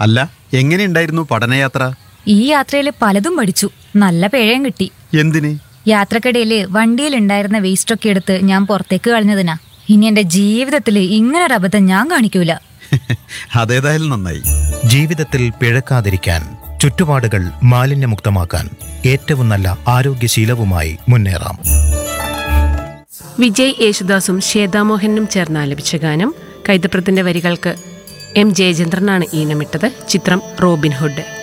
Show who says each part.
Speaker 1: അല്ല എങ്ങനെയുണ്ടായിരുന്നു പഠനയാത്ര
Speaker 2: ഈ യാത്രയിൽ പലതും പഠിച്ചു നല്ല പിഴയും കിട്ടി
Speaker 1: എന്തിന്
Speaker 2: യാത്രക്കിടയിൽ വണ്ടിയിലുണ്ടായിരുന്ന വേസ്റ്റ് ഒക്കെ എടുത്ത് ഞാൻ പുറത്തേക്ക് കളഞ്ഞതിനാ ഇനി എന്റെ ജീവിതത്തിൽ ഇങ്ങനൊരു അബദ്ധം ഞാൻ കാണിക്കൂല
Speaker 1: അതേതായാലും നന്നായി
Speaker 3: ജീവിതത്തിൽ പിഴക്കാതിരിക്കാൻ ചുറ്റുപാടുകൾ മാലിന്യമുക്തമാക്കാൻ ഏറ്റവും നല്ല ആരോഗ്യശീലവുമായി മുന്നേറാം
Speaker 4: വിജയ് യേശുദാസും ശ്വേതാമോഹനും ചേർന്ന് ആലപിച്ച ഗാനം കൈതപ്രത്തിന്റെ വരികൾക്ക് എം ജയചന്ദ്രനാണ് ഈണമിട്ടത് ചിത്രം റോബിൻഹുഡ്